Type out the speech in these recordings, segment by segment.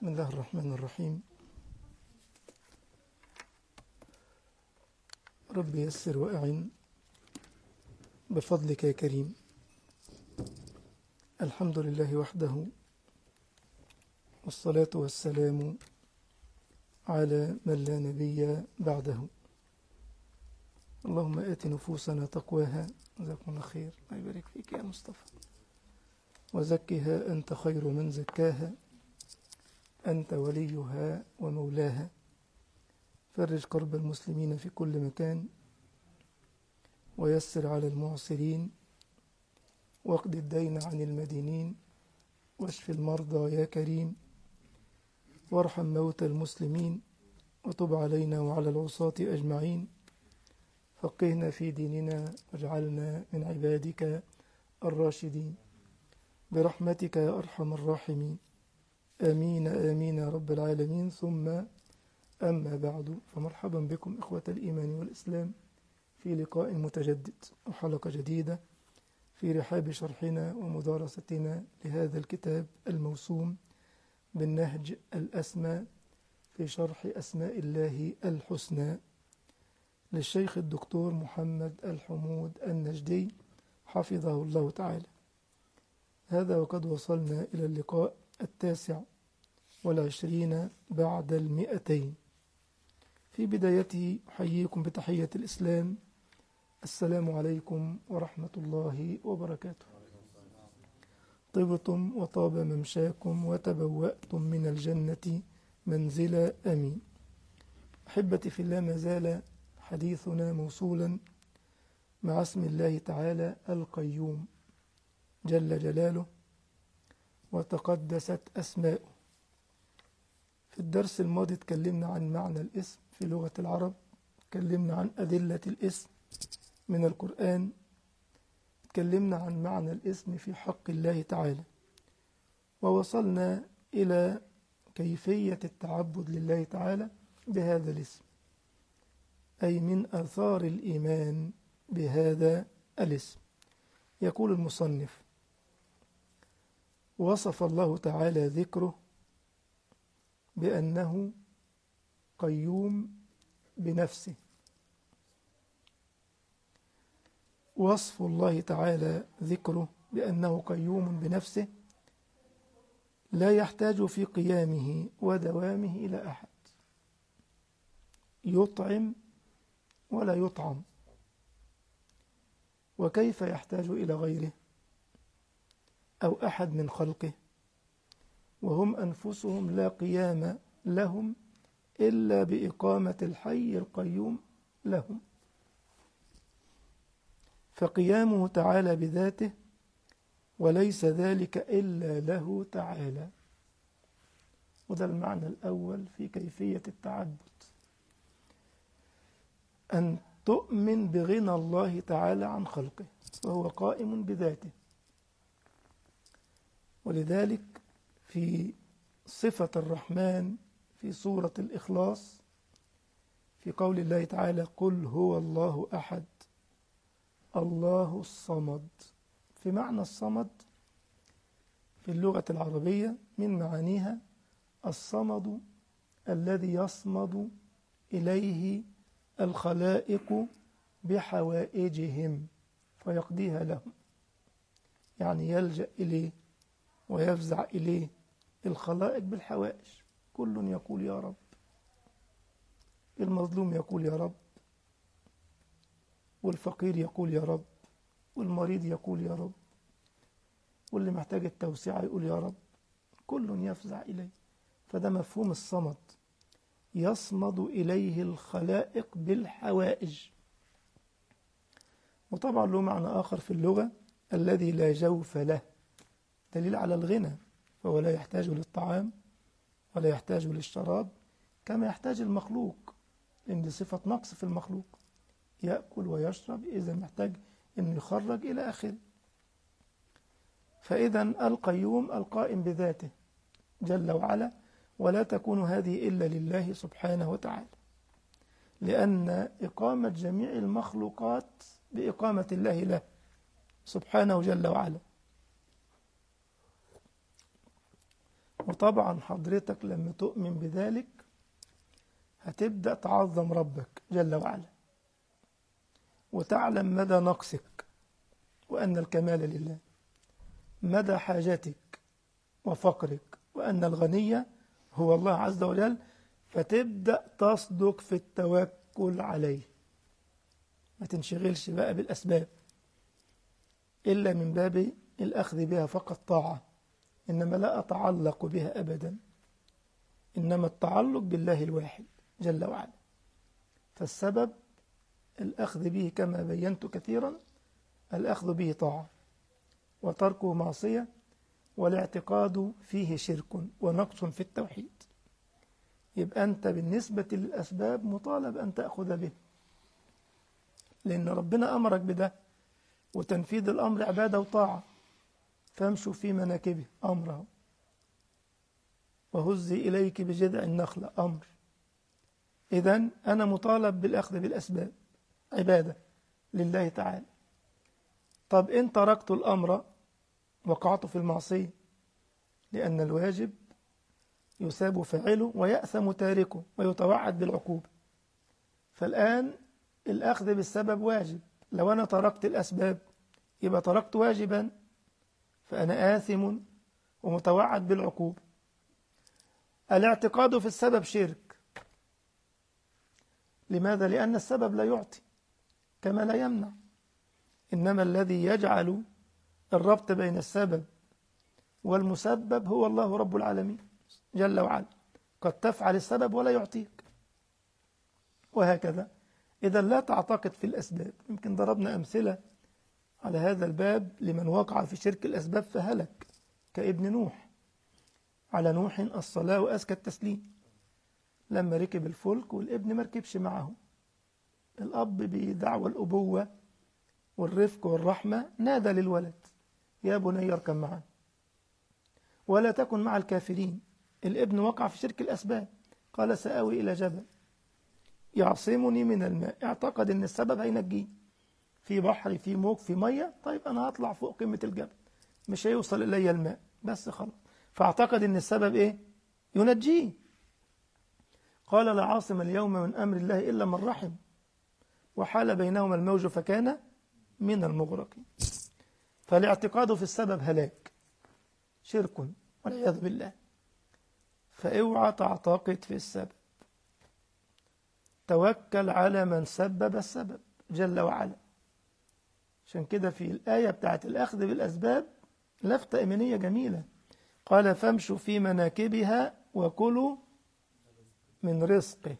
بسم الله الرحمن الرحيم رب يسر وأعن بفضلك يا كريم الحمد لله وحده والصلاة والسلام على من لا نبي بعده اللهم آت نفوسنا تقواها جزاكم الله خير الله يبارك فيك يا مصطفى وزكها أنت خير من زكاها أنت وليها ومولاها فرج كرب المسلمين في كل مكان ويسر على المعسرين واقض الدين عن المدينين واشف المرضى يا كريم وارحم موتى المسلمين وتب علينا وعلى العصاة أجمعين فقهنا في ديننا واجعلنا من عبادك الراشدين برحمتك يا أرحم الراحمين آمين آمين يا رب العالمين ثم أما بعد فمرحبا بكم إخوة الإيمان والإسلام في لقاء متجدد وحلقة جديدة في رحاب شرحنا ومدارستنا لهذا الكتاب الموسوم بالنهج الأسمى في شرح أسماء الله الحسنى للشيخ الدكتور محمد الحمود النجدي حفظه الله تعالى هذا وقد وصلنا إلى اللقاء التاسع والعشرين بعد المئتين في بدايته أحييكم بتحية الإسلام السلام عليكم ورحمة الله وبركاته طبتم وطاب ممشاكم وتبوأتم من الجنة منزلا أمين أحبتي في الله ما زال حديثنا موصولا مع اسم الله تعالى القيوم جل جلاله وتقدست أسماؤه في الدرس الماضي تكلمنا عن معنى الاسم في لغة العرب تكلمنا عن أدلة الاسم من القرآن تكلمنا عن معنى الاسم في حق الله تعالى ووصلنا إلى كيفية التعبد لله تعالى بهذا الاسم أي من آثار الإيمان بهذا الاسم يقول المصنف وصف الله تعالى ذكره بأنه قيوم بنفسه وصف الله تعالى ذكره بأنه قيوم بنفسه لا يحتاج في قيامه ودوامه إلى أحد يطعم ولا يطعم وكيف يحتاج إلى غيره أو أحد من خلقه وهم أنفسهم لا قيام لهم إلا بإقامة الحي القيوم لهم فقيامه تعالى بذاته وليس ذلك إلا له تعالى وده المعنى الأول في كيفية التعبد أن تؤمن بغنى الله تعالى عن خلقه وهو قائم بذاته ولذلك في صفة الرحمن في سورة الإخلاص في قول الله تعالى قل هو الله أحد الله الصمد في معنى الصمد في اللغة العربية من معانيها الصمد الذي يصمد إليه الخلائق بحوائجهم فيقضيها لهم يعني يلجأ إليه ويفزع إليه الخلائق بالحوائج كل يقول يا رب المظلوم يقول يا رب والفقير يقول يا رب والمريض يقول يا رب واللي محتاج التوسعة يقول يا رب كل يفزع إليه فده مفهوم الصمد يصمد إليه الخلائق بالحوائج وطبعا له معنى آخر في اللغة الذي لا جوف له دليل على الغنى فهو لا يحتاج للطعام ولا يحتاج للشراب كما يحتاج المخلوق لأن دي صفة نقص في المخلوق يأكل ويشرب إذا محتاج أن يخرج إلى آخره فإذا القيوم القائم بذاته جل وعلا ولا تكون هذه إلا لله سبحانه وتعالى لأن إقامة جميع المخلوقات بإقامة الله له سبحانه جل وعلا وطبعا حضرتك لما تؤمن بذلك هتبدأ تعظم ربك جل وعلا وتعلم مدى نقصك وأن الكمال لله مدى حاجتك وفقرك وأن الغني هو الله عز وجل فتبدأ تصدق في التوكل عليه ما تنشغلش بقى بالأسباب إلا من باب الأخذ بها فقط طاعة إنما لا أتعلق بها أبدا إنما التعلق بالله الواحد جل وعلا فالسبب الأخذ به كما بينت كثيرا الأخذ به طاعة وتركه معصية والاعتقاد فيه شرك ونقص في التوحيد يبقى أنت بالنسبة للأسباب مطالب أن تأخذ به لأن ربنا أمرك بده وتنفيذ الأمر عبادة وطاعة فامشوا في مناكبه أمره وهزي إليك بجذع النخلة أمر إذا أنا مطالب بالأخذ بالأسباب عبادة لله تعالى طب إن تركت الأمر وقعت في المعصية لأن الواجب يثاب فاعله ويأثم تاركه ويتوعد بالعقوبة فالآن الأخذ بالسبب واجب لو أنا تركت الأسباب يبقى تركت واجبا فأنا آثم ومتوعد بالعقوبة الاعتقاد في السبب شرك لماذا؟ لأن السبب لا يعطي كما لا يمنع إنما الذي يجعل الربط بين السبب والمسبب هو الله رب العالمين جل وعلا قد تفعل السبب ولا يعطيك وهكذا إذا لا تعتقد في الأسباب يمكن ضربنا أمثلة على هذا الباب لمن وقع في شرك الأسباب فهلك كابن نوح على نوح الصلاة وأزكى التسليم لما ركب الفلك والابن ما ركبش معه الأب بدعوى الأبوة والرفق والرحمة نادى للولد يا بني اركب معنا ولا تكن مع الكافرين الابن وقع في شرك الأسباب قال سآوي إلى جبل يعصمني من الماء اعتقد ان السبب هينجيه في بحر في موج في ميه طيب انا هطلع فوق قمه الجبل مش هيوصل الي الماء بس خلاص فاعتقد ان السبب ايه ينجيه قال لا عاصم اليوم من امر الله الا من رحم وحال بينهما الموج فكان من المغرقين فالاعتقاد في السبب هلاك شرك والعياذ بالله فاوعى تعتقد في السبب توكل على من سبب السبب جل وعلا عشان كده في الآية بتاعت الأخذ بالأسباب لفتة إيمانية جميلة قال فامشوا في مناكبها وكلوا من رزقه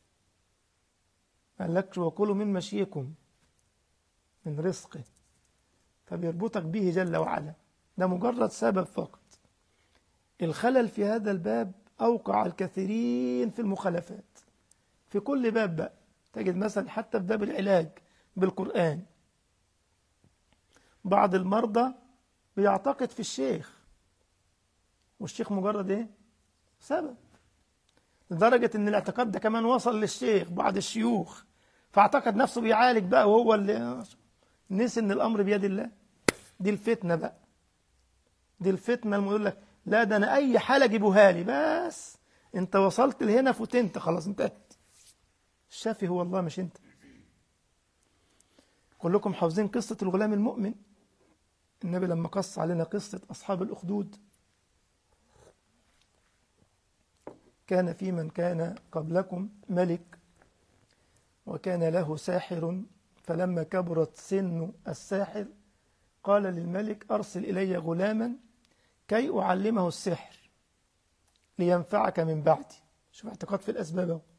قال لك وكلوا من مشيكم من رزقه فبيربطك به جل وعلا ده مجرد سبب فقط الخلل في هذا الباب أوقع الكثيرين في المخالفات في كل باب بقى تجد مثلا حتى في باب العلاج بالقرآن بعض المرضى بيعتقد في الشيخ والشيخ مجرد ايه سبب لدرجة ان الاعتقاد ده كمان وصل للشيخ بعض الشيوخ فاعتقد نفسه بيعالج بقى وهو اللي نسي ان الامر بيد الله دي الفتنة بقى دي الفتنة اللي يقول لك لا ده انا اي حالة جيبوها لي بس انت وصلت لهنا فتنت خلاص انتهت الشافي هو الله مش انت كلكم حافظين قصة الغلام المؤمن النبي لما قص علينا قصة أصحاب الأخدود كان في من كان قبلكم ملك وكان له ساحر فلما كبرت سن الساحر قال للملك أرسل إلي غلاما كي أعلمه السحر لينفعك من بعدي شوف اعتقاد في الأسباب اهو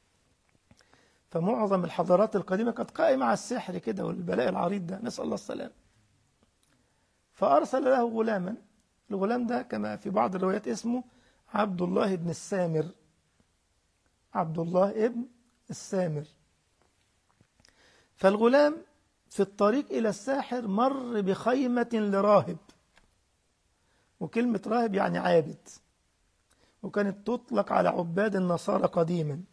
فمعظم الحضارات القديمة كانت قائمة على السحر كده والبلاء العريض ده نسأل الله السلام فأرسل له غلاما الغلام ده كما في بعض الروايات اسمه عبد الله بن السامر عبد الله ابن السامر فالغلام في الطريق إلى الساحر مر بخيمة لراهب وكلمة راهب يعني عابد وكانت تطلق على عباد النصارى قديما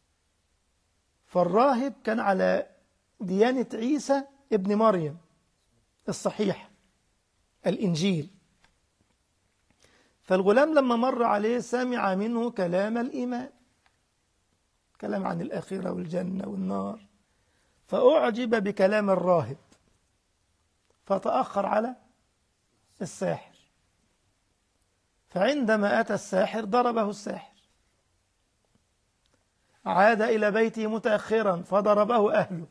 فالراهب كان على ديانة عيسى ابن مريم الصحيح الإنجيل فالغلام لما مر عليه سمع منه كلام الإيمان كلام عن الآخرة والجنة والنار فأعجب بكلام الراهب فتأخر على الساحر فعندما أتى الساحر ضربه الساحر عاد إلى بيته متأخرا فضربه أهله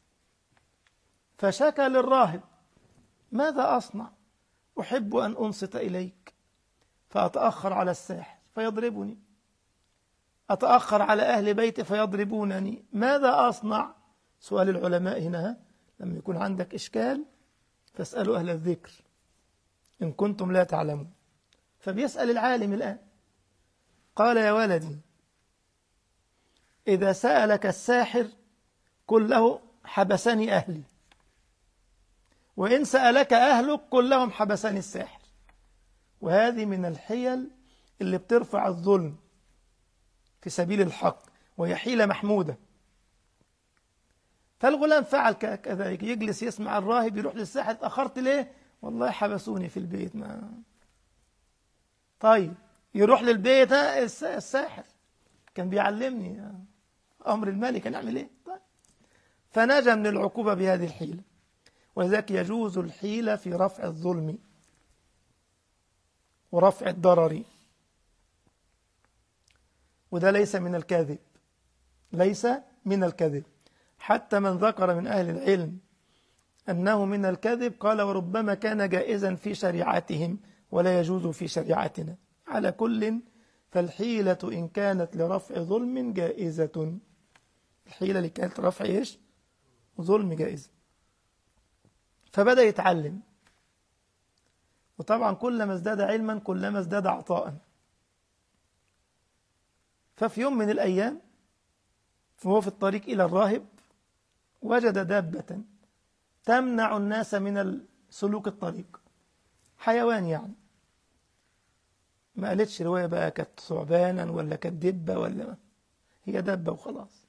فشكى للراهب ماذا أصنع أحب أن أنصت إليك فأتأخر على الساحر فيضربني أتأخر على أهل بيتي فيضربونني ماذا أصنع سؤال العلماء هنا لما يكون عندك إشكال فاسألوا أهل الذكر إن كنتم لا تعلمون فبيسأل العالم الآن قال يا ولدي إذا سألك الساحر قل له حبسني أهلي وإن سألك أهلك قل لهم حبسني الساحر وهذه من الحيل اللي بترفع الظلم في سبيل الحق وهي حيلة محمودة فالغلام فعل كذلك يجلس يسمع الراهب يروح للساحر اتأخرت ليه والله حبسوني في البيت ما طيب يروح للبيت الساحر كان بيعلمني أمر الملك نعمل إيه طيب. فنجا من العقوبة بهذه الحيلة ولذلك يجوز الحيلة في رفع الظلم ورفع الضرر وده ليس من الكذب ليس من الكذب حتى من ذكر من أهل العلم أنه من الكذب قال وربما كان جائزا في شريعتهم ولا يجوز في شريعتنا على كل فالحيلة إن كانت لرفع ظلم جائزة الحيلة اللي كانت رفع إيش ظلم جائزة فبدأ يتعلم وطبعا كلما ازداد علما كلما ازداد عطاء ففي يوم من الأيام وهو في الطريق إلى الراهب وجد دابة تمنع الناس من سلوك الطريق حيوان يعني ما قالتش رواية بقى كانت ثعبانا ولا كانت دبة ولا ما هي دبة وخلاص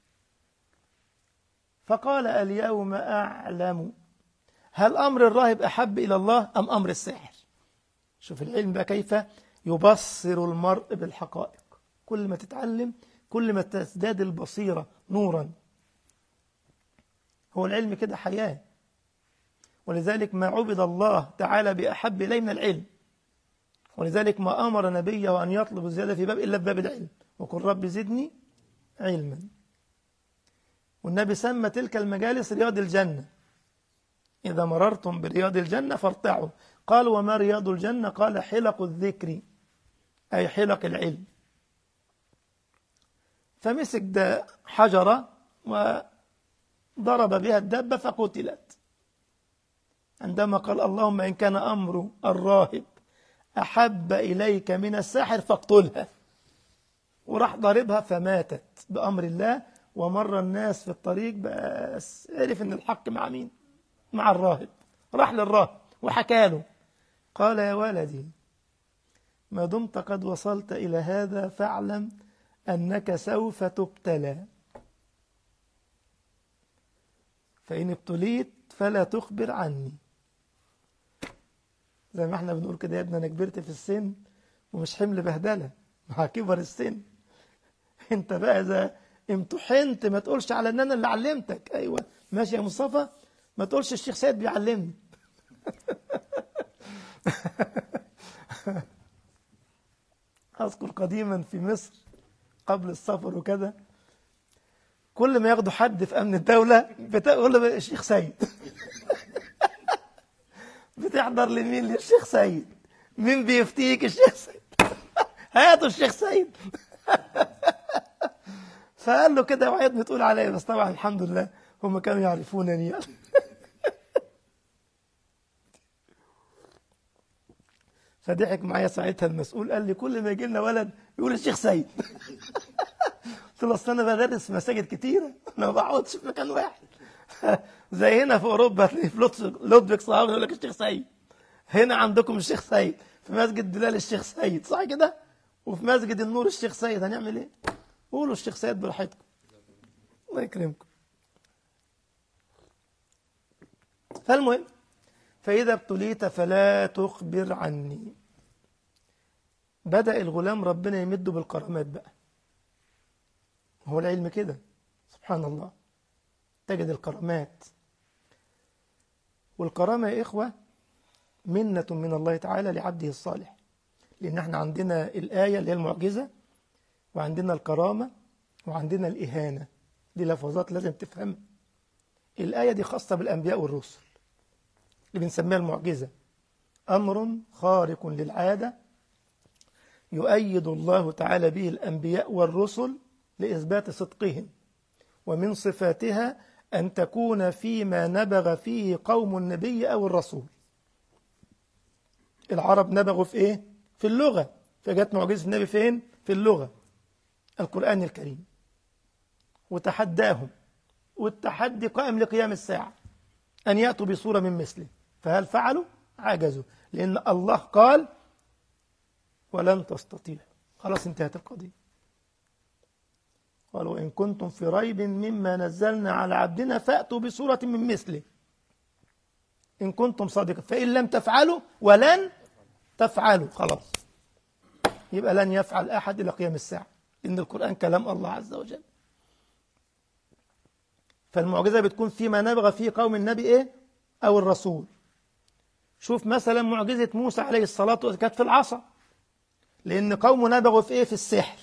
فقال اليوم أعلم هل أمر الراهب أحب إلى الله أم أمر الساحر شوف العلم بقى كيف يبصر المرء بالحقائق كل ما تتعلم كل ما تزداد البصيرة نورا هو العلم كده حياة ولذلك ما عبد الله تعالى بأحب إليه من العلم ولذلك ما أمر نبيه أن يطلب الزيادة في باب إلا في باب العلم وقل رب زدني علما والنبي سمى تلك المجالس رياض الجنة إذا مررتم برياض الجنة فارتعوا قال وما رياض الجنة قال حلق الذكر أي حلق العلم فمسك ده حجرة وضرب بها الدابة فقتلت عندما قال اللهم إن كان أمر الراهب أحب إليك من الساحر فاقتلها وراح ضاربها فماتت بأمر الله ومر الناس في الطريق بس عرف ان الحق مع مين مع الراهب راح للراهب وحكى له قال يا ولدي ما دمت قد وصلت إلى هذا فاعلم أنك سوف تبتلى فإن ابتليت فلا تخبر عني زي ما احنا بنقول كده يا ابني أنا كبرت في السن ومش حمل بهدلة مع كبر السن انت بقى إذا امتحنت ما تقولش على ان انا اللي علمتك ايوه ماشي يا مصطفى ما تقولش الشيخ سيد بيعلمني اذكر قديما في مصر قبل السفر وكذا كل ما ياخدوا حد في امن الدوله بتقول له الشيخ سيد بتحضر لمين للشيخ سيد مين بيفتيك الشيخ سيد هاتوا الشيخ سيد فقال له كده وعيد بتقول عليا بس طبعا الحمد لله هم كانوا يعرفونني يعني فضحك معايا ساعتها المسؤول قال لي كل ما يجي لنا ولد يقول الشيخ سيد قلت له اصل انا بدرس في مساجد كتيره انا ما بقعدش في مكان واحد زي هنا في اوروبا هتلاقي في لودفيك صحابي يقول لك الشيخ سيد هنا عندكم الشيخ سيد في مسجد بلال الشيخ سيد صح كده وفي مسجد النور الشيخ سيد هنعمل ايه قولوا الشيخ سيد براحتكم الله يكرمكم فالمهم فإذا ابتليت فلا تخبر عني بدأ الغلام ربنا يمده بالكرامات بقى هو العلم كده سبحان الله تجد الكرامات والكرامة يا إخوة منة من الله تعالى لعبده الصالح لأن احنا عندنا الآية اللي هي المعجزة وعندنا الكرامة وعندنا الإهانة دي لفظات لازم تفهم الآية دي خاصة بالأنبياء والرسل اللي بنسميها المعجزة أمر خارق للعادة يؤيد الله تعالى به الأنبياء والرسل لإثبات صدقهم ومن صفاتها أن تكون فيما نبغ فيه قوم النبي أو الرسول العرب نبغوا في إيه؟ في اللغة فجت معجزة النبي فين؟ في اللغة القرآن الكريم وتحداهم والتحدي قائم لقيام الساعة أن يأتوا بصورة من مثله فهل فعلوا؟ عجزوا لأن الله قال ولن تستطيعوا خلاص انتهت القضية قال وإن كنتم في ريب مما نزلنا على عبدنا فأتوا بصورة من مثله إن كنتم صادقين فإن لم تفعلوا ولن تفعلوا خلاص يبقى لن يفعل أحد إلى قيام الساعة إن القرآن كلام الله عز وجل فالمعجزة بتكون فيما نبغى فيه قوم النبي إيه أو الرسول شوف مثلا معجزة موسى عليه الصلاة والسلام كانت في العصا لأن قوم نبغوا في إيه في السحر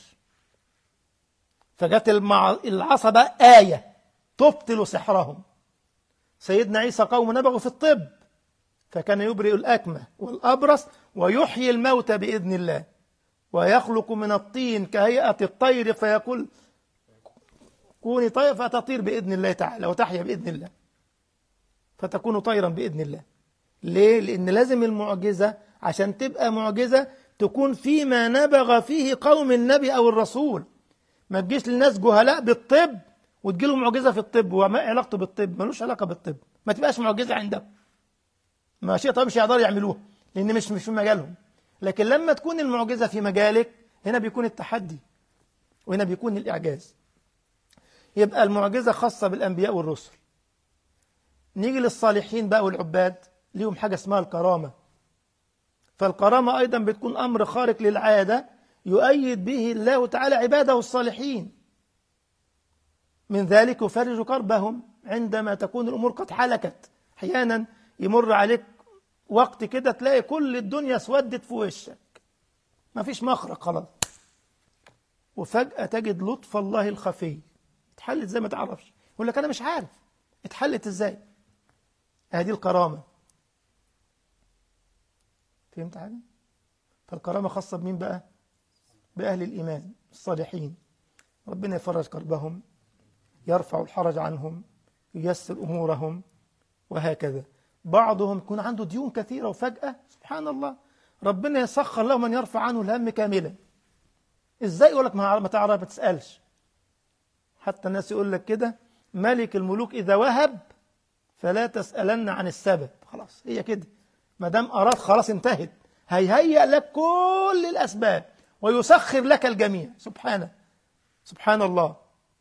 فجت المع... العصا بقى آية تبطل سحرهم سيدنا عيسى قوم نبغوا في الطب فكان يبرئ الأكمة والأبرص ويحيي الموتى بإذن الله ويخلق من الطين كهيئة الطير فيقول كوني طير فتطير بإذن الله تعالى وتحيا بإذن الله فتكون طيرا بإذن الله ليه؟ لأن لازم المعجزة عشان تبقى معجزة تكون فيما نبغ فيه قوم النبي أو الرسول ما تجيش للناس جهلاء بالطب وتجيله معجزة في الطب وما علاقته بالطب ملوش علاقة بالطب ما تبقاش معجزة عندهم ما شيء طبعا مش هيقدروا يعملوها لأن مش مش في مجالهم لكن لما تكون المعجزة في مجالك هنا بيكون التحدي وهنا بيكون الإعجاز يبقى المعجزة خاصة بالأنبياء والرسل نيجي للصالحين بقى والعباد ليهم حاجة اسمها الكرامة فالكرامة أيضا بتكون أمر خارق للعادة يؤيد به الله تعالى عباده الصالحين من ذلك يفرج كربهم عندما تكون الأمور قد حلكت أحيانا يمر عليك وقت كده تلاقي كل الدنيا اسودت في وشك ما فيش مخرج خلاص وفجأة تجد لطف الله الخفي اتحلت زي ما تعرفش يقول لك أنا مش عارف اتحلت ازاي هذه الكرامة فهمت حاجة فالكرامة خاصة بمين بقى بأهل الإيمان الصالحين ربنا يفرج كربهم يرفع الحرج عنهم ييسر أمورهم وهكذا بعضهم يكون عنده ديون كثيرة وفجأة سبحان الله ربنا يسخر له من يرفع عنه الهم كاملا ازاي يقول لك ما تعرف ما تسألش حتى الناس يقول لك كده ملك الملوك إذا وهب فلا تسألن عن السبب خلاص هي كده ما دام أراد خلاص انتهت هيهيأ لك كل الأسباب ويسخر لك الجميع سبحانه سبحان الله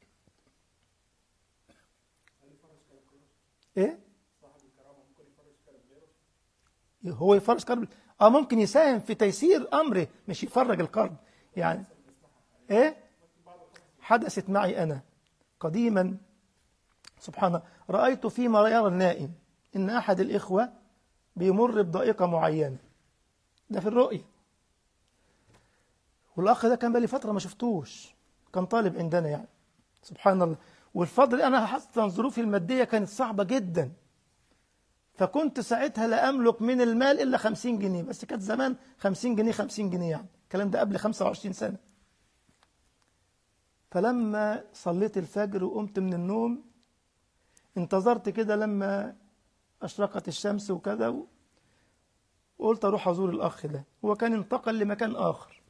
ايه هو يفرج كرب اه ممكن يساهم في تيسير امره مش يفرج الكرب يعني ايه حدثت معي انا قديما سبحان الله رايت فيما يرى النائم ان احد الاخوه بيمر بضائقه معينه ده في الرؤيه والاخ ده كان بقالي فتره ما شفتوش كان طالب عندنا يعني سبحان الله والفضل انا حتى ظروفي الماديه كانت صعبه جدا فكنت ساعتها لا املك من المال الا 50 جنيه بس كانت زمان 50 جنيه 50 جنيه يعني الكلام ده قبل 25 سنه فلما صليت الفجر وقمت من النوم انتظرت كده لما اشرقت الشمس وكذا وقلت اروح ازور الاخ ده هو كان انتقل لمكان اخر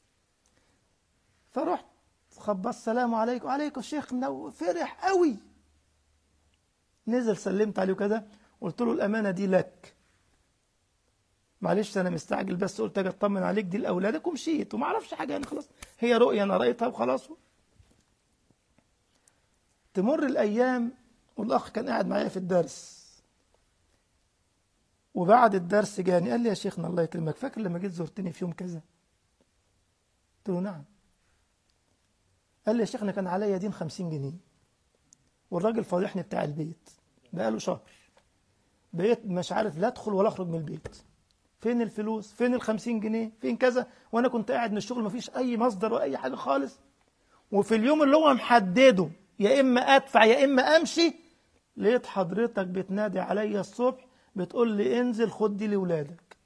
فرحت خبص السلام عليكم وعليكم الشيخ منو فرح قوي نزل سلمت عليه كده قلت له الامانه دي لك معلش انا مستعجل بس قلت اجي اطمن عليك دي لاولادك ومشيت وما اعرفش حاجه يعني خلاص هي رؤيه انا رايتها وخلاص تمر الايام والاخ كان قاعد معايا في الدرس وبعد الدرس جاني قال لي يا شيخنا الله يكرمك فاكر لما جيت زرتني في يوم كذا قلت له نعم قال لي يا شيخ انا كان عليا دين خمسين جنيه والراجل فاضحني بتاع البيت بقاله شهر بقيت مش عارف لا ادخل ولا اخرج من البيت فين الفلوس فين الخمسين جنيه فين كذا وانا كنت قاعد من الشغل مفيش اي مصدر ولا اي حاجه خالص وفي اليوم اللي هو محدده يا اما ادفع يا اما امشي لقيت حضرتك بتنادي عليا الصبح بتقول لي انزل خد دي لاولادك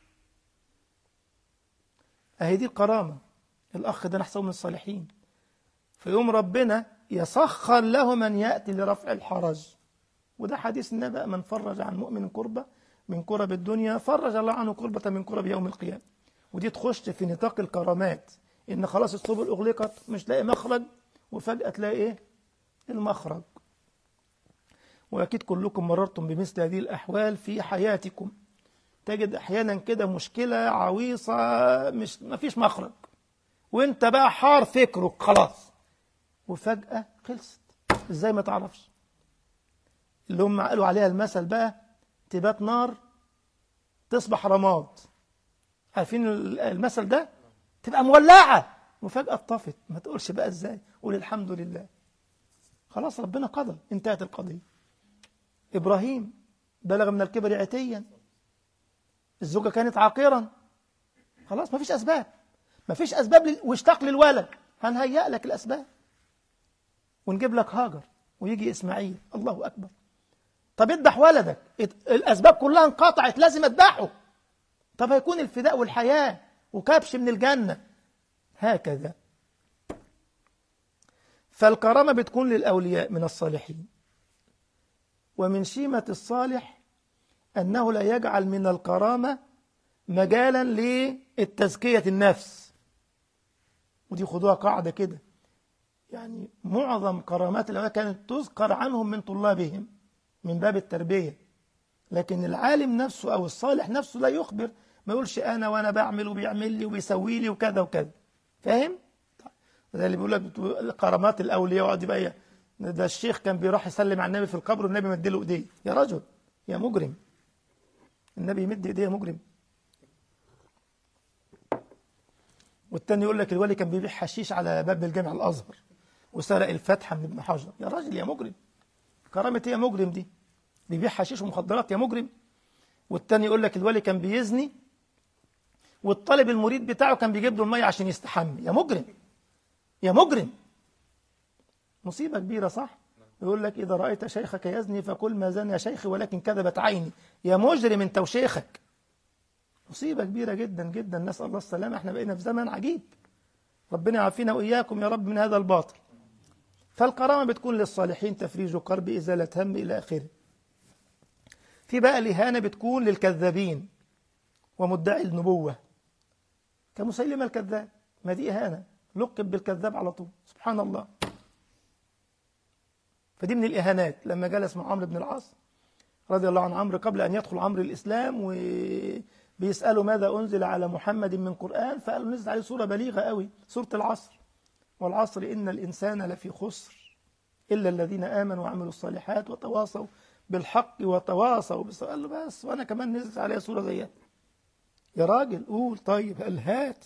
اهي دي الكرامه الاخ ده نحسبه من الصالحين فيوم ربنا يسخر له من ياتي لرفع الحرج وده حديث النبي من فرج عن مؤمن كربه من كرب الدنيا فرج الله عنه كربة من كرب يوم القيامة ودي تخش في نطاق الكرامات ان خلاص السبل اغلقت مش لاقي مخرج وفجأة تلاقي ايه المخرج واكيد كلكم مررتم بمثل هذه الاحوال في حياتكم تجد احيانا كده مشكلة عويصة مش مفيش مخرج وانت بقى حار فكرك خلاص وفجأة خلصت ازاي ما تعرفش اللي هم قالوا عليها المثل بقى تبات نار تصبح رماد عارفين المثل ده تبقى مولعة وفجأة اتطفت ما تقولش بقى ازاي قول الحمد لله خلاص ربنا قضى انتهت القضية إبراهيم بلغ من الكبر عتيا الزوجة كانت عاقرا خلاص ما فيش أسباب ما فيش أسباب لل... واشتاق للولد هنهيأ لك الأسباب ونجيب لك هاجر ويجي إسماعيل الله أكبر طب اذبح ولدك الأسباب كلها انقطعت لازم اذبحه طب هيكون الفداء والحياة وكبش من الجنة هكذا فالكرامة بتكون للأولياء من الصالحين ومن شيمة الصالح أنه لا يجعل من الكرامة مجالا للتزكية النفس ودي خدوها قاعدة كده يعني معظم كرامات الأولياء كانت تذكر عنهم من طلابهم من باب التربية لكن العالم نفسه أو الصالح نفسه لا يخبر ما يقولش أنا وأنا بعمل وبيعمل لي وبيسوي لي وكذا وكذا فاهم؟ ده اللي بيقول لك كرامات الأولياء وقعد بقى ده الشيخ كان بيروح يسلم على النبي في القبر والنبي مد له ايديه يا رجل يا مجرم النبي يمد ايديه يا مجرم والتاني يقول لك الولي كان بيبيع حشيش على باب الجامع الازهر وسرق الفاتحه من ابن حجر يا راجل يا مجرم كرامه ايه يا مجرم دي بيبيع حشيش ومخدرات يا مجرم والتاني يقول لك الولي كان بيزني والطالب المريد بتاعه كان بيجيب له الميه عشان يستحمي يا مجرم يا مجرم مصيبة كبيرة صح؟ يقول لك إذا رأيت شيخك يزني فكل ما زنى يا شيخي ولكن كذبت عيني يا مجرم أنت وشيخك مصيبة كبيرة جدا جدا نسأل الله السلامة احنا بقينا في زمن عجيب ربنا يعافينا وإياكم يا رب من هذا الباطل فالكرامة بتكون للصالحين تفريج كرب إزالة هم إلى آخره في بقى الإهانة بتكون للكذابين ومدعي النبوة كمسيلمة الكذاب ما دي إهانة لقب بالكذاب على طول سبحان الله فدي من الإهانات لما جلس مع عمرو بن العاص رضي الله عن عمرو قبل أن يدخل عمرو الإسلام وبيسأله ماذا أنزل على محمد من قرآن فقالوا نزل عليه سورة بليغة قوي سورة العصر والعصر إن الإنسان لفي خسر إلا الذين آمنوا وعملوا الصالحات وتواصوا بالحق وتواصوا بالصبر قال له بس وأنا كمان نزلت عليها سورة زيها يا راجل قول طيب قال هات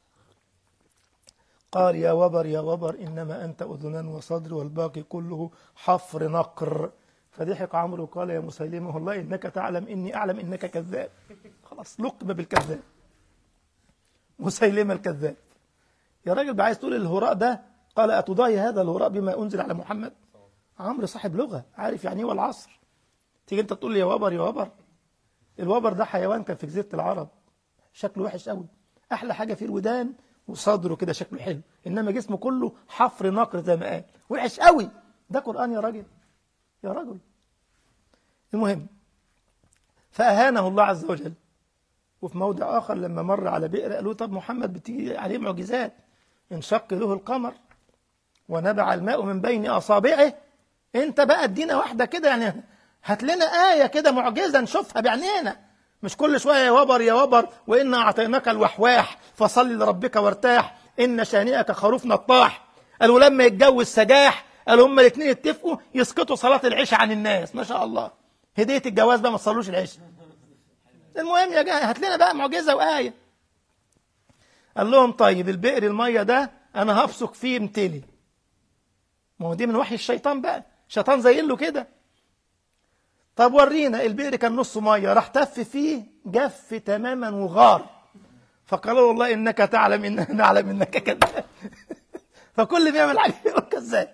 قال يا وبر يا وبر إنما أنت أذنان وصدر والباقي كله حفر نقر فضحك عمرو وقال يا مسيلمة والله إنك تعلم إني أعلم إنك كذاب خلاص لقب بالكذاب مسيلمة الكذاب يا راجل بقى عايز تقول الهراء ده قال أتضاهي هذا الهراء بما أنزل على محمد عمرو صاحب لغة عارف يعني ايه والعصر تيجي انت تقول لي يا وبر يا وبر الوبر ده حيوان كان في جزيرة العرب شكله وحش قوي أحلى حاجة فيه الودان وصدره كده شكله حلو إنما جسمه كله حفر نقر زي ما قال وحش قوي ده قرآن يا راجل يا رجل المهم فأهانه الله عز وجل وفي موضع آخر لما مر على بئر قالوا طب محمد بتيجي عليه معجزات انشق له القمر ونبع الماء من بين أصابعه انت بقى ادينا واحدة كده يعني هات لنا آية كده معجزة نشوفها بعينينا مش كل شوية يا وبر يا وبر وإنا أعطيناك الوحواح فصل لربك وارتاح إن شانئك خروف نطاح قالوا لما يتجوز سجاح قالوا هما الاثنين اتفقوا يسقطوا صلاة العشاء عن الناس ما شاء الله هدية الجواز بقى ما تصلوش العشاء المهم يا جماعة هات لنا بقى معجزة وآية قال لهم طيب البئر المية ده أنا هبصق فيه امتلي ما هو دي من وحي الشيطان بقى الشيطان زين له كده طب ورينا البئر كان نص مية راح تف فيه جف تماما وغار فقالوا والله إنك تعلم إننا نعلم إنك كذاب فكل ما يعمل حاجة يقول كذاب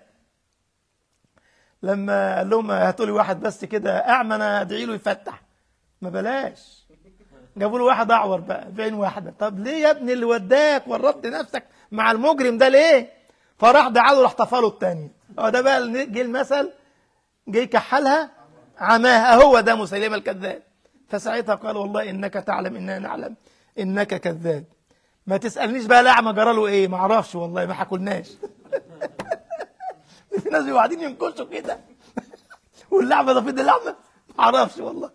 لما قال لهم هاتوا لي واحد بس كده أعمى أنا أدعي له يفتح ما بلاش جابوا له واحد أعور بقى بعين واحدة طب ليه يا ابني اللي وداك ورطت نفسك مع المجرم ده ليه فراح دعا له راح طفله التانية اه ده بقى اللي جه المثل جه يكحلها عماها هو ده مسيلمة الكذاب فساعتها قال والله إنك تعلم إننا نعلم إنك كذاب ما تسألنيش بقى الأعمى جرى له إيه ما أعرفش والله ما حكولناش في ناس بيبقوا قاعدين ينكشوا كده واللعبة ده فين اللعبة ما أعرفش والله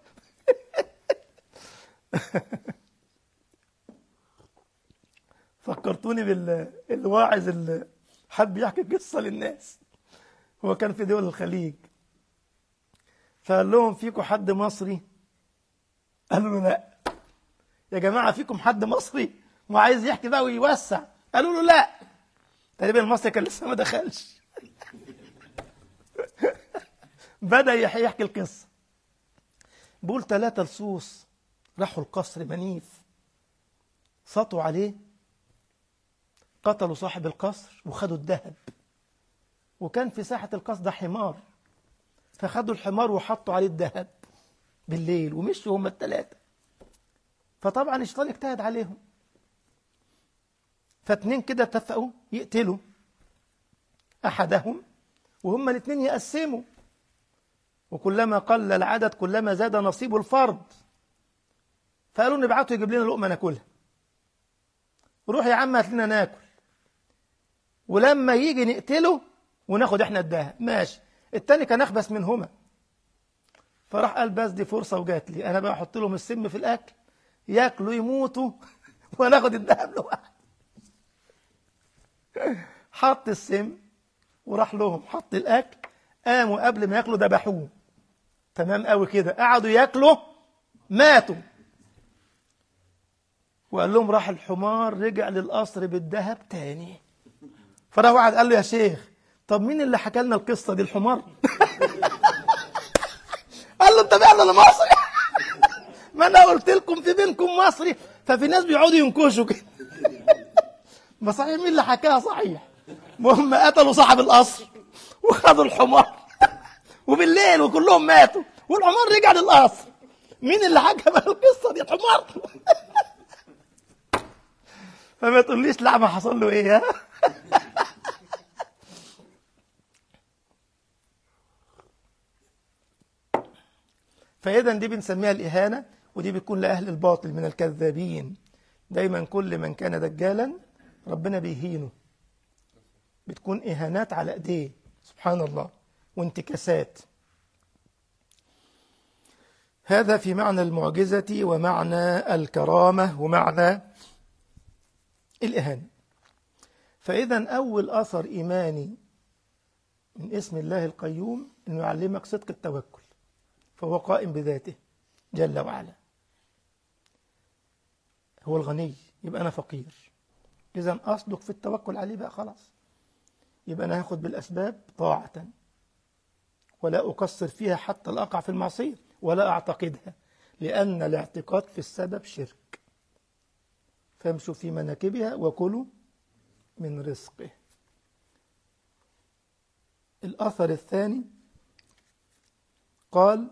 فكرتوني بالواعظ اللي حب يحكي قصة للناس هو كان في دول الخليج فقال لهم فيكم حد مصري قالوا له لا يا جماعة فيكم حد مصري وعايز يحكي بقى ويوسع قالوا له لا تقريبا المصري كان لسه ما دخلش بدأ يحكي القصة بيقول ثلاثة لصوص راحوا القصر منيف سطوا عليه قتلوا صاحب القصر وخدوا الذهب وكان في ساحة القصر ده حمار فخدوا الحمار وحطوا عليه الذهب بالليل ومشوا هم الثلاثة فطبعا الشيطان اجتهد عليهم فاتنين كده اتفقوا يقتلوا أحدهم وهم الاثنين يقسموا وكلما قل العدد كلما زاد نصيب الفرد فقالوا نبعته يجيب لنا لقمة ناكلها روح يا عم هات لنا ناكل ولما يجي نقتله وناخد احنا الدهب ماشي التاني كان اخبث منهما فراح قال بس دي فرصة وجات لي انا بقى احط لهم السم في الاكل ياكلوا يموتوا وناخد الذهب لوحده حط السم وراح لهم حط الاكل قاموا قبل ما ياكلوا ذبحوه تمام قوي كده قعدوا ياكلوا ماتوا وقال لهم راح الحمار رجع للقصر بالذهب تاني فراح واحد قال له يا شيخ طب مين اللي حكى لنا القصه دي الحمار قال له انت فعلا انا مصري ما انا قلت لكم في بينكم مصري ففي ناس بيقعدوا ينكشوا كده ما صحيح مين اللي حكاها صحيح المهم قتلوا صاحب القصر وخدوا الحمار وبالليل وكلهم ماتوا والحمار رجع للقصر مين اللي حكى بقى القصه دي الحمار فما تقوليش لا ما حصل له ايه ها فاذا دي بنسميها الاهانه ودي بتكون لاهل الباطل من الكذابين دايما كل من كان دجالا ربنا بيهينه بتكون اهانات على ايديه سبحان الله وانتكاسات هذا في معنى المعجزة ومعنى الكرامة ومعنى الإهانة فإذا أول أثر إيماني من اسم الله القيوم أنه يعلمك صدق التوكل فهو قائم بذاته جل وعلا هو الغني يبقى أنا فقير إذا أصدق في التوكل عليه بقى خلاص يبقى أنا هاخد بالأسباب طاعة ولا أقصر فيها حتى لا أقع في المعصية ولا أعتقدها لأن الاعتقاد في السبب شرك فامشوا في مناكبها وكلوا من رزقه الأثر الثاني قال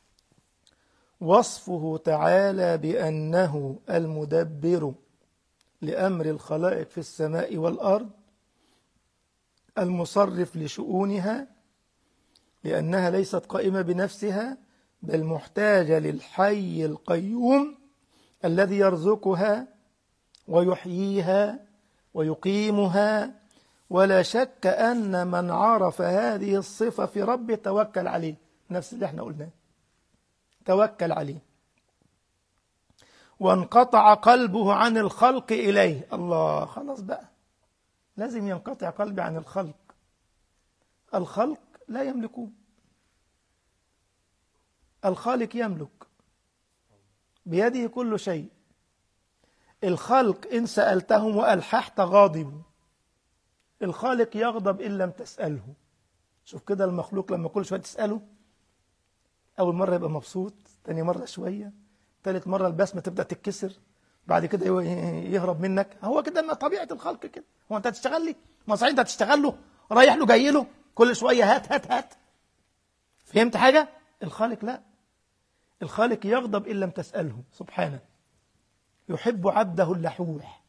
وصفه تعالى بأنه المدبر لأمر الخلائق في السماء والأرض المصرف لشؤونها لأنها ليست قائمة بنفسها بل محتاجة للحي القيوم الذي يرزقها ويحييها ويقيمها ولا شك أن من عرف هذه الصفة في ربه توكل عليه نفس اللي احنا قلناه توكل عليه وانقطع قلبه عن الخلق إليه الله خلاص بقى لازم ينقطع قلبي عن الخلق الخلق لا يملكون الخالق يملك بيده كل شيء الخلق إن سألتهم وألححت غاضبوا الخالق يغضب إن لم تسأله شوف كده المخلوق لما كل شوية تسأله أول مرة يبقى مبسوط تاني مرة شوية تالت مرة البسمة تبدأ تتكسر بعد كده يهرب منك هو كده ما طبيعة الخلق كده هو أنت هتشتغل لي ما صحيح أنت هتشتغل له رايح له جاي له كل شوية هات هات هات فهمت حاجة الخالق لا الخالق يغضب إن لم تسأله سبحانه يحب عبده اللحوح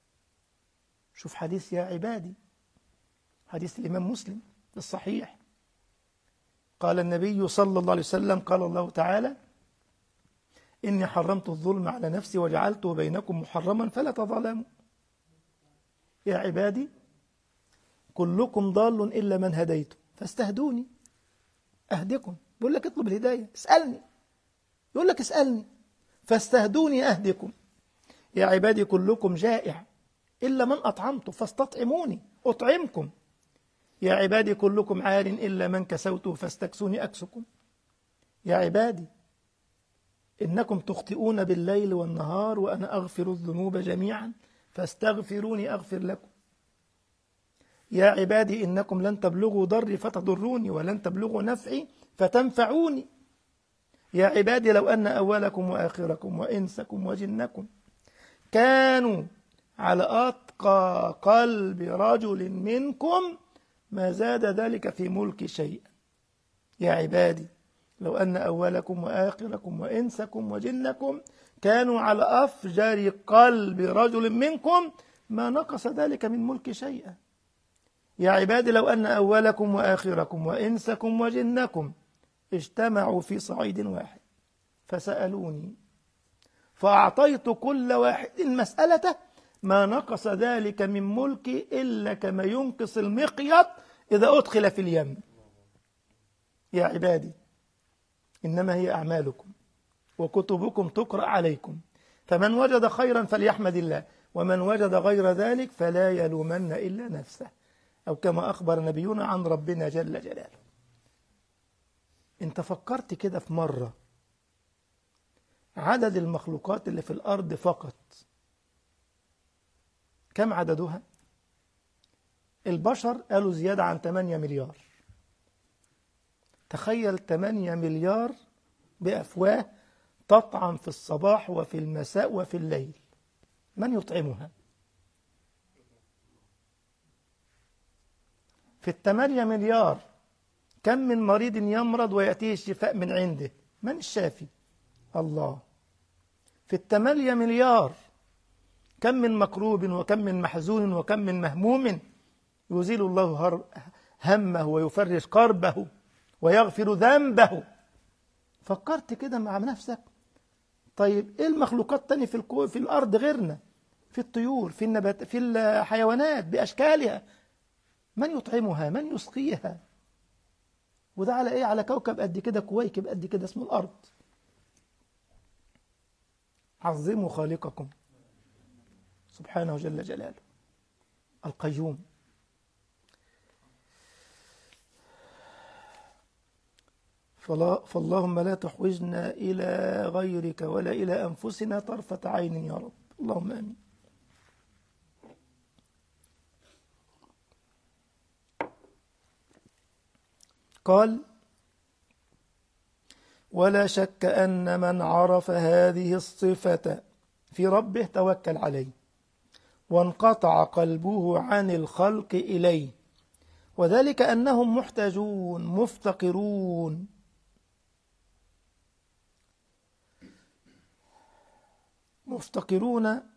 شوف حديث يا عبادي حديث الإمام مسلم الصحيح قال النبي صلى الله عليه وسلم قال الله تعالى إني حرمت الظلم على نفسي وجعلته بينكم محرما فلا تظلموا يا عبادي كلكم ضال إلا من هديته فاستهدوني أهدكم بيقول لك اطلب الهداية اسألني يقول لك اسألني فاستهدوني أهدكم يا عبادي كلكم جائع إلا من أطعمته فاستطعموني أطعمكم يا عبادي كلكم عار إلا من كسوته فاستكسوني أكسكم يا عبادي إنكم تخطئون بالليل والنهار وأنا أغفر الذنوب جميعا فاستغفروني أغفر لكم يا عبادي إنكم لن تبلغوا ضري فتضروني ولن تبلغوا نفعي فتنفعوني يا عبادي لو أن أولكم وآخركم وإنسكم وجنكم كانوا على أتقى قلب رجل منكم ما زاد ذلك في ملك شيئا يا عبادي لو أن أولكم وآخركم وإنسكم وجنكم كانوا على أفجر قلب رجل منكم ما نقص ذلك من ملك شيئا يا عبادي لو أن أولكم وآخركم وإنسكم وجنكم اجتمعوا في صعيد واحد فسألوني فأعطيت كل واحد مسألته ما نقص ذلك من ملكي إلا كما ينقص المقيط إذا أدخل في اليم يا عبادي إنما هي أعمالكم وكتبكم تقرأ عليكم فمن وجد خيرا فليحمد الله ومن وجد غير ذلك فلا يلومن إلا نفسه أو كما أخبر نبينا عن ربنا جل جلاله انت فكرت كده في مرة عدد المخلوقات اللي في الأرض فقط كم عددها البشر قالوا زيادة عن 8 مليار تخيل 8 مليار بأفواه تطعم في الصباح وفي المساء وفي الليل من يطعمها في الثمانية مليار كم من مريض يمرض ويأتيه الشفاء من عنده من الشافي الله في الثمانية مليار كم من مكروب وكم من محزون وكم من مهموم يزيل الله همه ويفرج كربه ويغفر ذنبه فكرت كده مع نفسك طيب ايه المخلوقات تاني في الكو في الارض غيرنا في الطيور في النبات في الحيوانات باشكالها من يطعمها من يسقيها وده على ايه على كوكب قد كده كويكب قد كده اسمه الارض عظموا خالقكم سبحانه جل جلاله القيوم فلا فاللهم لا تحوجنا إلى غيرك ولا إلى أنفسنا طرفة عين يا رب اللهم آمين قال ولا شك أن من عرف هذه الصفة في ربه توكل عليه وانقطع قلبه عن الخلق إليه وذلك أنهم محتاجون مفتقرون مفتقرون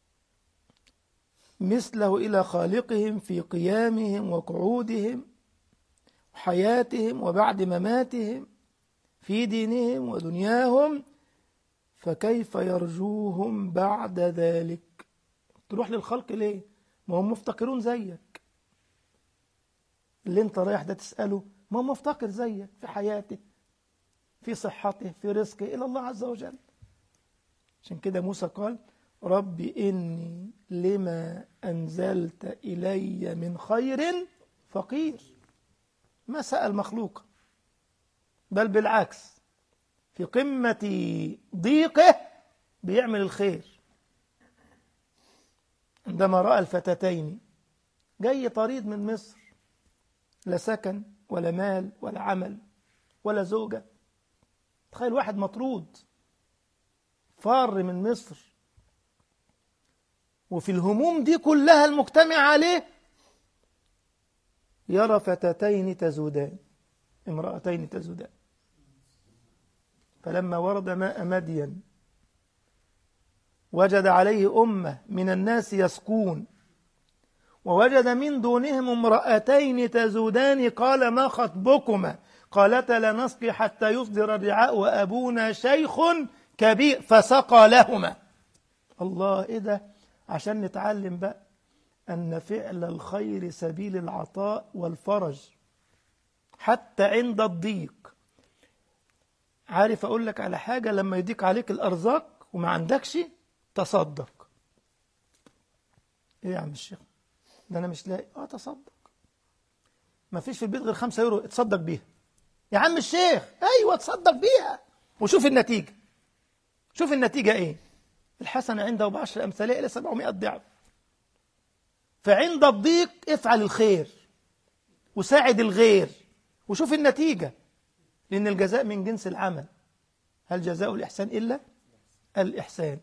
مثله إلى خالقهم في قيامهم وقعودهم وحياتهم وبعد مماتهم في دينهم ودنياهم فكيف يرجوهم بعد ذلك تروح للخلق ليه ما هم مفتقرون زيك اللي انت رايح ده تسأله ما هو مفتقر زيك في حياته في صحته في رزقه إلى الله عز وجل عشان كده موسى قال رب إني لما أنزلت إلي من خير فقير ما سأل مخلوق بل بالعكس في قمة ضيقه بيعمل الخير عندما رأى الفتاتين جاي طريد من مصر لا سكن ولا مال ولا عمل ولا زوجة تخيل واحد مطرود فار من مصر وفي الهموم دي كلها المجتمع عليه يرى فتاتين تزودان امرأتين تزودان فلما ورد ماء مدين وجد عليه أمة من الناس يسقون ووجد من دونهم امرأتين تزودان قال ما خطبكما قالتا لا نسقي حتى يصدر الرعاء وأبونا شيخ كبير فسقى لهما الله إيه ده عشان نتعلم بقى أن فعل الخير سبيل العطاء والفرج حتى عند الضيق عارف أقول لك على حاجة لما يضيق عليك الأرزاق وما عندكش تصدق إيه يا عم الشيخ ده أنا مش لاقي آه تصدق ما فيش في البيت غير خمسة يورو اتصدق بيها يا عم الشيخ أيوة تصدق بيها وشوف النتيجة شوف النتيجة إيه الحسنة عنده بعشر أمثالها إلى سبعمائة ضعف فعند الضيق افعل الخير وساعد الغير وشوف النتيجة لأن الجزاء من جنس العمل هل جزاء الإحسان إلا الإحسان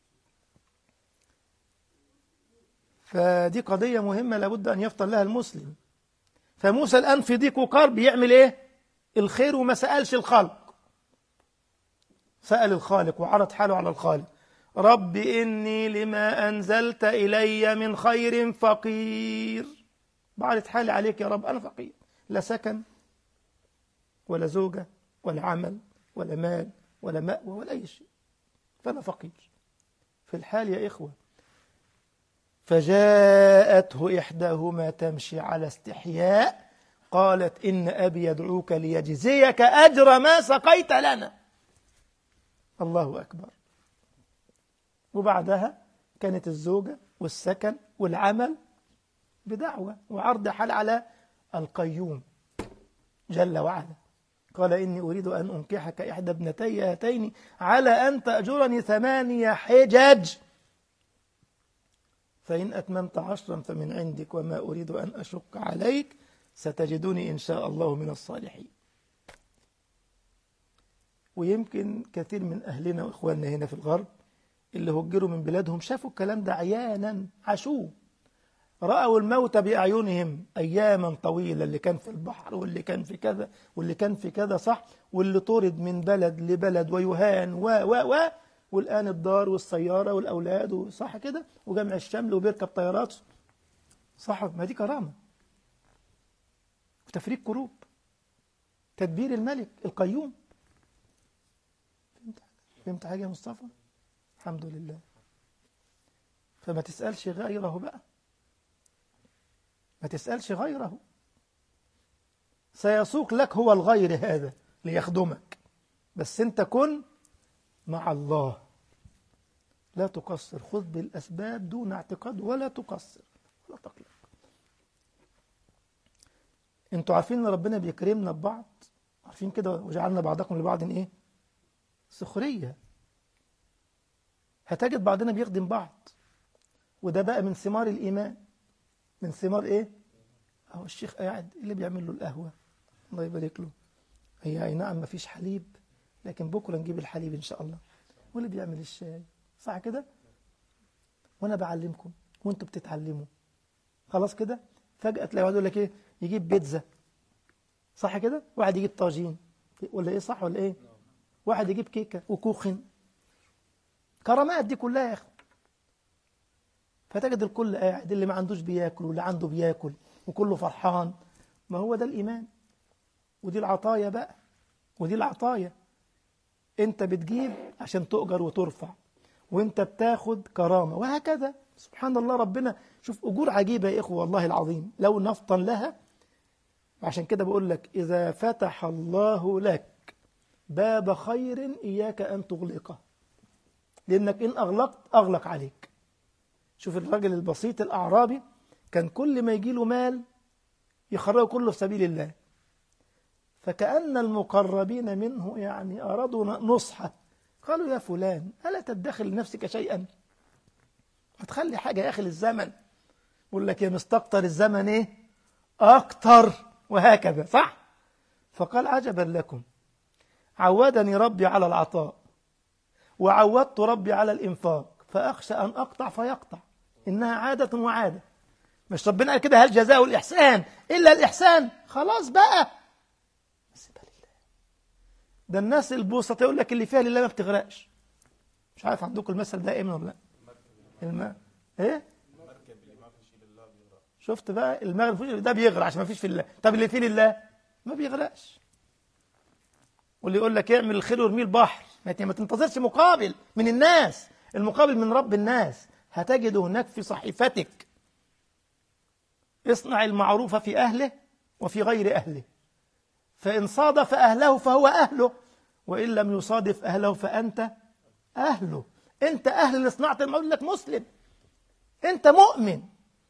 فدي قضية مهمة لابد أن يفطن لها المسلم فموسى الآن في ضيق وكرب يعمل إيه الخير وما سألش الخلق سأل الخالق وعرض حاله على الخالق رب إني لما أنزلت إلي من خير فقير بعرض حالي عليك يا رب أنا فقير لا سكن ولا زوجة ولا عمل ولا مال ولا مأوى ولا أي شيء فأنا فقير في الحال يا إخوة فجاءته إحداهما تمشي على استحياء قالت إن أبي يدعوك ليجزيك أجر ما سقيت لنا الله أكبر وبعدها كانت الزوجة والسكن والعمل بدعوة وعرض حال على القيوم جل وعلا قال إني أريد أن أنكحك إحدى ابنتي هاتين على أن تأجرني ثمانية حجج فإن أتممت عشرا فمن عندك وما أريد أن أشق عليك ستجدني إن شاء الله من الصالحين ويمكن كثير من أهلنا وإخواننا هنا في الغرب اللي هجروا من بلادهم شافوا الكلام ده عيانا عاشوه رأوا الموت بأعينهم أياما طويلة اللي كان في البحر واللي كان في كذا واللي كان في كذا صح واللي طرد من بلد لبلد ويهان و و و والآن الدار والسيارة والأولاد صح كده وجمع الشمل وبيركب طيارات صح ما دي كرامة وتفريق كروب تدبير الملك القيوم فهمت فهمت حاجة يا مصطفى الحمد لله فما تسألش غيره بقى ما تسألش غيره سيسوق لك هو الغير هذا ليخدمك بس انت كن مع الله لا تقصر خذ بالأسباب دون اعتقاد ولا تقصر ولا تقلق انتوا عارفين ان ربنا بيكرمنا ببعض عارفين كده وجعلنا بعضكم لبعض ايه سخرية هتجد بعضنا بيخدم بعض وده بقى من ثمار الإيمان من ثمار ايه اهو الشيخ قاعد اللي بيعمل له القهوة الله يبارك له هي اي نعم ما فيش حليب لكن بكرة نجيب الحليب ان شاء الله واللي بيعمل الشاي صح كده وانا بعلمكم وانتوا بتتعلموا خلاص كده فجأة تلاقي واحد يقول لك ايه يجيب بيتزا صح كده واحد يجيب طاجين ولا ايه صح ولا ايه واحد يجيب كيكة وكوخن كرامات دي كلها يا اخي فتجد الكل قاعد اللي ما عندوش بياكل واللي عنده بياكل وكله فرحان ما هو ده الإيمان ودي العطايا بقى ودي العطايا انت بتجيب عشان تؤجر وترفع وانت بتاخد كرامة وهكذا سبحان الله ربنا شوف أجور عجيبة يا إخوة والله العظيم لو نفطن لها عشان كده بقول لك إذا فتح الله لك باب خير إياك أن تغلقه لأنك إن أغلقت أغلق عليك شوف الراجل البسيط الأعرابي كان كل ما يجي له مال يخرجه كله في سبيل الله فكأن المقربين منه يعني أرادوا نصحه قالوا يا فلان ألا تدخل لنفسك شيئا ما تخلي حاجة يا أخي للزمن يقول لك يا مستقطر الزمن إيه أكتر وهكذا صح فقال عجبا لكم عودني ربي على العطاء وعودت ربي على الإنفاق فأخشى أن أقطع فيقطع إنها عادة وعادة مش ربنا قال كده هل جزاء الإحسان إلا الإحسان خلاص بقى سيبها لله ده الناس البوسطة يقول لك اللي فيها لله ما بتغرقش مش عارف عندكم المثل ده ايه ولا لا الماء ايه شفت بقى المغرب ده بيغرق عشان ما فيش في الله طب اللي فيه لله ما بيغرقش واللي يقول لك اعمل الخير وارميه البحر ما تنتظرش مقابل من الناس المقابل من رب الناس هتجد هناك في صحيفتك اصنع المعروف في أهله وفي غير أهله فإن صادف أهله فهو أهله وإن لم يصادف أهله فأنت أهله أنت أهل لصناعة المعروف لك مسلم أنت مؤمن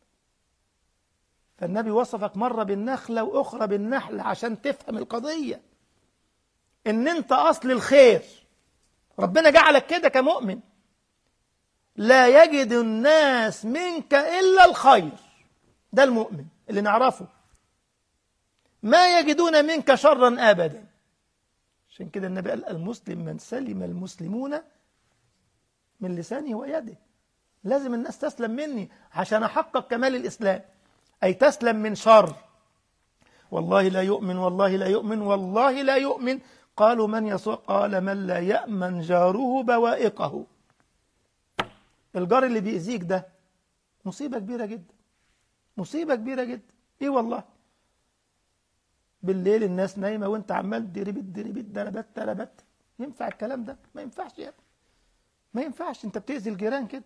فالنبي وصفك مرة بالنخلة وأخرى بالنحل عشان تفهم القضية إن أنت أصل الخير ربنا جعلك كده كمؤمن لا يجد الناس منك إلا الخير ده المؤمن اللي نعرفه ما يجدون منك شرا أبدا عشان كده النبي قال المسلم من سلم المسلمون من لسانه ويده لازم الناس تسلم مني عشان أحقق كمال الإسلام أي تسلم من شر والله لا يؤمن والله لا يؤمن والله لا يؤمن قالوا من يسوع قال من لا يأمن جاره بوائقه الجار اللي بيأذيك ده مصيبة كبيرة جدا مصيبة كبيرة جدا ايه والله بالليل الناس نايمة وانت عمال دربت دربت دربت دربت ينفع الكلام ده ما ينفعش يا ابني ما ينفعش انت بتأذي الجيران كده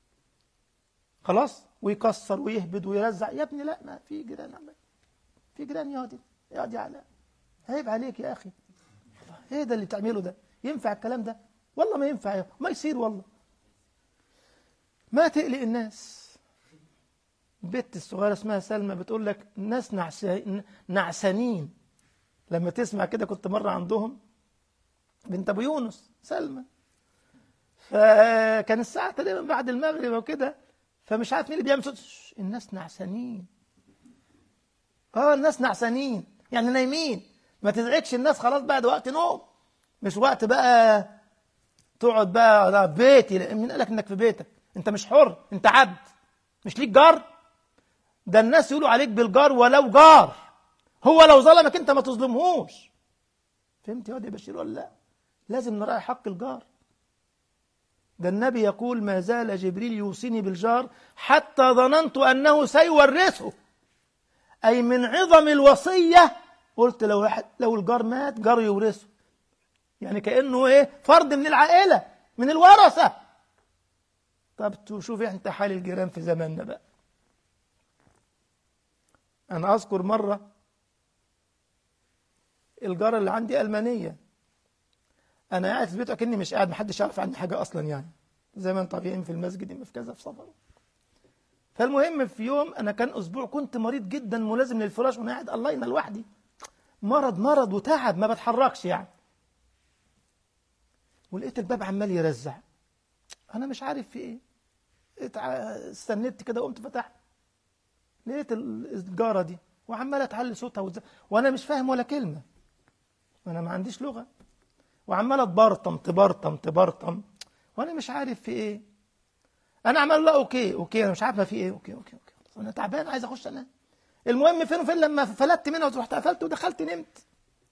خلاص ويكسر ويهبد ويرزع يا ابني لا ما في جيران عمال في جيران يقعد يقعد على عيب عليك يا اخي ايه ده اللي بتعمله ده ينفع الكلام ده والله ما ينفع ما يصير والله ما تقلق الناس البت الصغيرة اسمها سلمى بتقول لك الناس نعسانين لما تسمع كده كنت مرة عندهم بنت أبو يونس سلمى فكان الساعة تقريبا بعد المغرب وكده فمش عارف مين اللي بيعمل صوت الناس نعسانين اه الناس نعسانين يعني نايمين ما تزعجش الناس خلاص بعد وقت نوم مش وقت بقى تقعد بقى بيتي مين قالك انك في بيتك انت مش حر انت عبد مش ليك جار ده الناس يقولوا عليك بالجار ولو جار هو لو ظلمك انت ما تظلمهوش فهمت يا واد يا بشير ولا لا لازم نراعي حق الجار ده النبي يقول ما زال جبريل يوصيني بالجار حتى ظننت انه سيورثه اي من عظم الوصيه قلت لو واحد لو الجار مات جار يورثه يعني كانه ايه فرد من العائله من الورثه طب شوف انت حال الجيران في زماننا بقى أنا أذكر مرة الجارة اللي عندي ألمانية أنا قاعد في البيت أكني مش قاعد محدش يعرف عني حاجة أصلا يعني زي ما انتوا طبيعيين في المسجد إما في كذا في سفر فالمهم في يوم أنا كان أسبوع كنت مريض جدا ملازم للفراش وأنا قاعد الله ينا لوحدي مرض مرض وتعب ما بتحركش يعني ولقيت الباب عمال يرزع أنا مش عارف في إيه استنيت كده وقمت فتحت لقيت الجارة دي وعمالة تعلي صوتها وز... وأنا مش فاهم ولا كلمة وأنا ما عنديش لغة وعمالة تبرطم تبرطم تبرطم وأنا مش عارف في إيه أنا عمال لا أوكي أوكي أنا مش عارف ما في إيه أوكي أوكي أوكي أنا تعبان عايز أخش أنام المهم فين وفين لما فلتت منها ورحت قفلت ودخلت نمت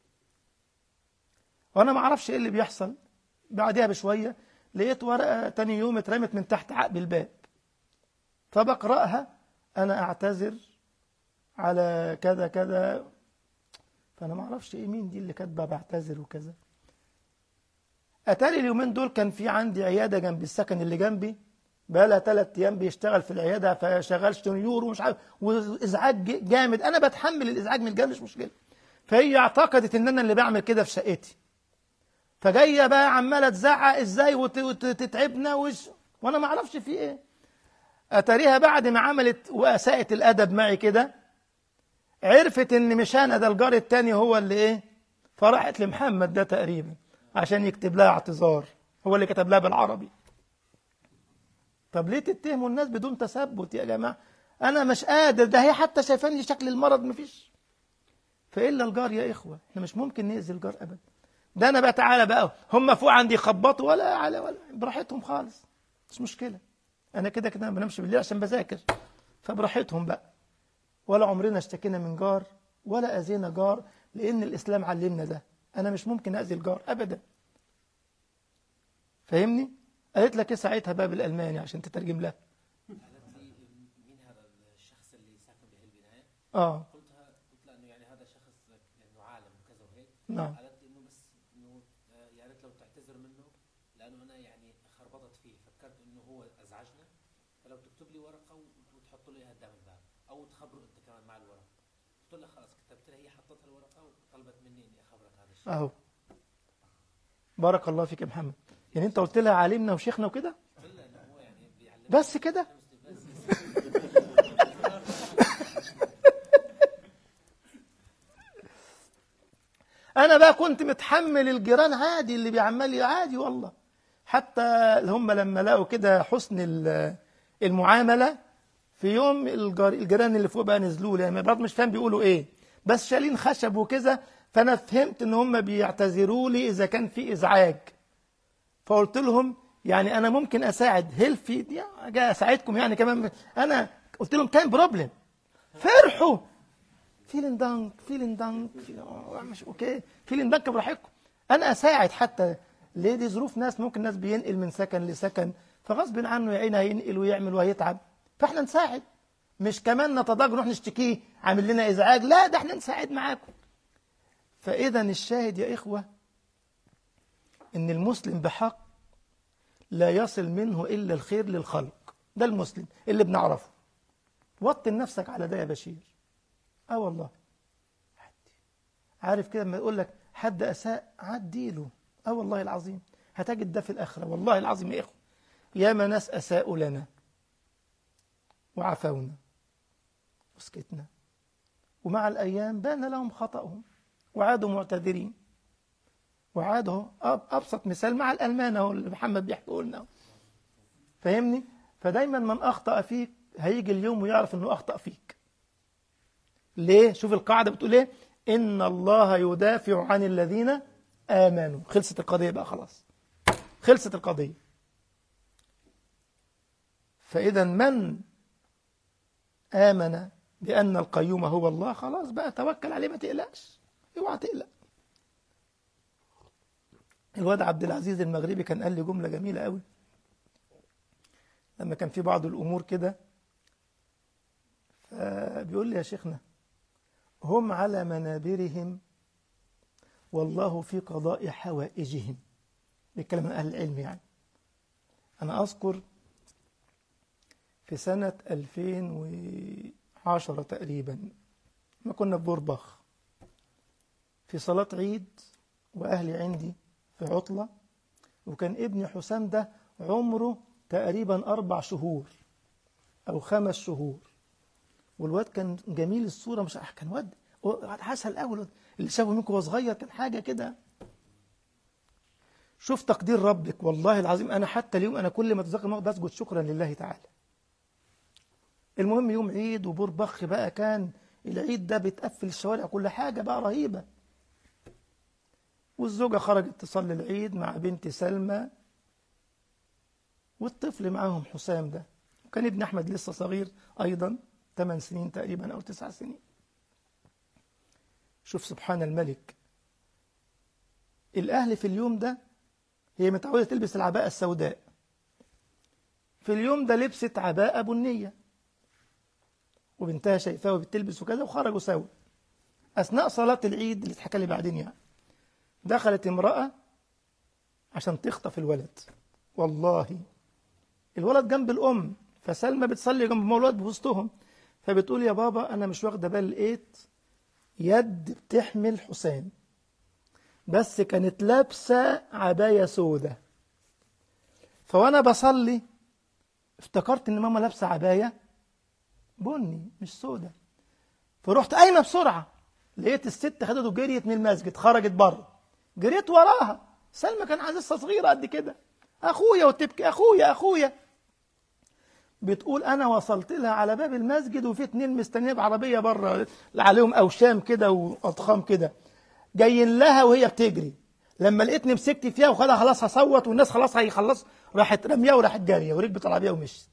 وأنا ما أعرفش إيه اللي بيحصل بعدها بشوية لقيت ورقة تاني يوم اترمت من تحت عقب الباب فبقرأها أنا أعتذر على كذا كذا فأنا ما أعرفش إيه مين دي اللي كاتبة بعتذر وكذا أتاري اليومين دول كان في عندي عيادة جنب السكن اللي جنبي بقى لها ثلاث أيام بيشتغل في العيادة فشغال شنيور ومش عارف وإزعاج جامد أنا بتحمل الإزعاج من الجنب مش مشكلة فهي اعتقدت إن أنا اللي بعمل كده في شقتي فجاية بقى عمالة تزعق إزاي وتتعبنا وش وأنا ما أعرفش في إيه أتاريها بعد ما عملت وأساءت الأدب معي كده عرفت إن مش أنا ده الجار التاني هو اللي إيه فراحت لمحمد ده تقريبا عشان يكتب لها اعتذار هو اللي كتب لها بالعربي طب ليه تتهموا الناس بدون تثبت يا جماعة أنا مش قادر ده هي حتى شايفاني شكل المرض مفيش فإلا الجار يا إخوة احنا مش ممكن نأذي الجار أبدا ده أنا بقى تعالى بقى هم فوق عندي يخبطوا ولا على ولا براحتهم خالص مش مشكلة أنا كده كده ما بنامش بالليل عشان بذاكر فبراحتهم بقى ولا عمرنا اشتكينا من جار ولا أذينا جار لأن الإسلام علمنا ده أنا مش ممكن أذي الجار أبدا فاهمني؟ قالت لك إيه ساعتها بقى بالألماني عشان تترجم لها قالت لي مين هذا الشخص اللي ساكن بهالبنايه؟ آه قلتها قلت لها انه يعني هذا شخص انه عالم وكذا وهيك نعم قالت لي انه بس انه آه، يا ريت لو تعتذر منه لانه انا يعني خربطت فيه فكرت انه هو ازعجنا فلو تكتب لي ورقه وت- وتحط له اياها قدام الباب او تخبره انت كمان مع الورقه قلت لها خلاص كتبت لها هي حطتها الورقه وطلبت مني اني اخبرك هذا الشيء أهو بارك الله فيك يا محمد يعني أنت قلت لها عالمنا وشيخنا وكده قلت لها انه هو يعني بيعلم بس كده انا بقى كنت متحمل الجيران عادي اللي بيعمل لي عادي والله حتى هم لما لقوا كده حسن ال- المعامله في يوم الجار- الجيران اللي فوق بقى نزلوا لي يعني برضه مش فاهم بيقولوا ايه بس شالين خشب وكذا فانا فهمت ان هم بيعتذروا لي اذا كان في ازعاج فقلت لهم يعني انا ممكن اساعد هيلفي دي جاي اساعدكم يعني كمان انا قلت لهم كان بروبلم فرحوا فيلين دانك فيلين دانك مش اوكي فيلين دانك براحتكم انا اساعد حتى ليه دي ظروف ناس ممكن ناس بينقل من سكن لسكن فغصب عنه يا عيني هينقل ويعمل وهيتعب فاحنا نساعد مش كمان نتضايق نروح نشتكيه عامل لنا ازعاج لا ده احنا نساعد معاكم فاذا الشاهد يا اخوه ان المسلم بحق لا يصل منه الا الخير للخلق ده المسلم اللي بنعرفه وطن نفسك على ده يا بشير اه والله عدي عارف كده لما يقول لك حد اساء عدي له اه والله العظيم هتجد ده في الاخره والله العظيم يا اخوه ياما ناس اساءوا لنا وعفونا وسكتنا ومع الايام بان لهم خطاهم وعادوا معتذرين وعادوا أب ابسط مثال مع الالمان اهو اللي محمد بيحكوا لنا فاهمني فدايما من اخطا فيك هيجي اليوم ويعرف انه اخطا فيك ليه شوف القاعده بتقول ايه ان الله يدافع عن الذين امنوا خلصت القضيه بقى خلاص خلصت القضيه فاذا من امن بان القيوم هو الله خلاص بقى توكل عليه ما تقلقش اوعى تقلق الواد عبد العزيز المغربي كان قال لي جمله جميله قوي لما كان في بعض الامور كده فبيقول لي يا شيخنا هم على منابرهم والله في قضاء حوائجهم بيتكلم عن أهل العلم يعني أنا أذكر في سنة 2010 تقريبا ما كنا في بوربخ في صلاة عيد وأهلي عندي في عطلة وكان ابني حسام ده عمره تقريبا أربع شهور أو خمس شهور والواد كان جميل الصوره مش كان واد واد عسل قوي اللي شافه منكم وهو صغير كان حاجه كده شوف تقدير ربك والله العظيم انا حتى اليوم انا كل ما اتذكر الموقف بسجد شكرا لله تعالى المهم يوم عيد وبور بخ بقى كان العيد ده بتقفل الشوارع كل حاجه بقى رهيبه والزوجه خرجت تصلي العيد مع بنت سلمى والطفل معاهم حسام ده وكان ابن احمد لسه صغير ايضا ثمان سنين تقريبا أو تسع سنين شوف سبحان الملك الأهل في اليوم ده هي متعودة تلبس العباءة السوداء في اليوم ده لبست عباءة بنية وبنتها شايفاها وبتلبس وكذا وخرجوا سوا أثناء صلاة العيد اللي اتحكى لي بعدين يعني دخلت امرأة عشان تخطف الولد والله الولد جنب الأم فسلمى بتصلي جنب الولد بوسطهم فبتقول يا بابا انا مش واخده بالي لقيت يد بتحمل حسام بس كانت لابسه عبايه سودة فوانا بصلي افتكرت ان ماما لابسه عبايه بني مش سودة فرحت قايمه بسرعه لقيت الست خدته جريت من المسجد خرجت بره جريت وراها سلمى كان عزيزها صغيره قد كده اخويا وتبكي اخويا اخويا بتقول أنا وصلت لها على باب المسجد وفي اتنين مستنيين بعربية بره اللي عليهم أوشام كده وأضخام كده جايين لها وهي بتجري لما لقيتني مسكت فيها وخلاص خلاص هصوت والناس خلاص هيخلص راحت رميها وراحت جاريه وركبت العربيه ومشت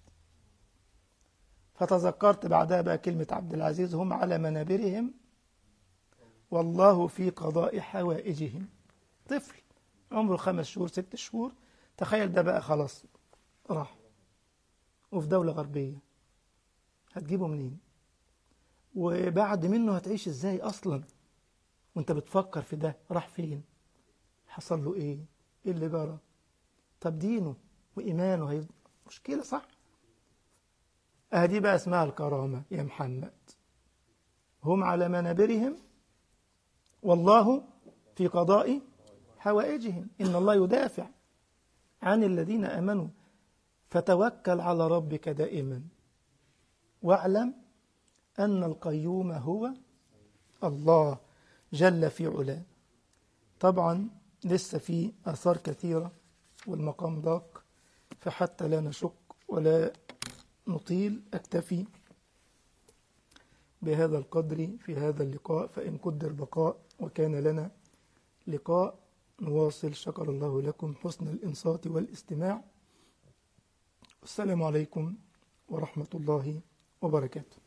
فتذكرت بعدها بقى كلمه عبد العزيز هم على منابرهم والله في قضاء حوائجهم طفل عمره خمس شهور ست شهور تخيل ده بقى خلاص راح وفي دولة غربية هتجيبه منين وبعد منه هتعيش ازاي اصلا وانت بتفكر في ده راح فين حصل له ايه ايه اللي جرى طب دينه وايمانه هي مشكلة صح اهدي بقى اسمها الكرامة يا محمد هم على منابرهم والله في قضاء حوائجهم إن الله يدافع عن الذين آمنوا فتوكل على ربك دائما واعلم أن القيوم هو الله جل في علاه طبعا لسه في آثار كثيرة والمقام ضاق فحتى لا نشك ولا نطيل أكتفي بهذا القدر في هذا اللقاء فإن قدر بقاء وكان لنا لقاء نواصل شكر الله لكم حسن الإنصات والاستماع والسلام عليكم ورحمة الله وبركاته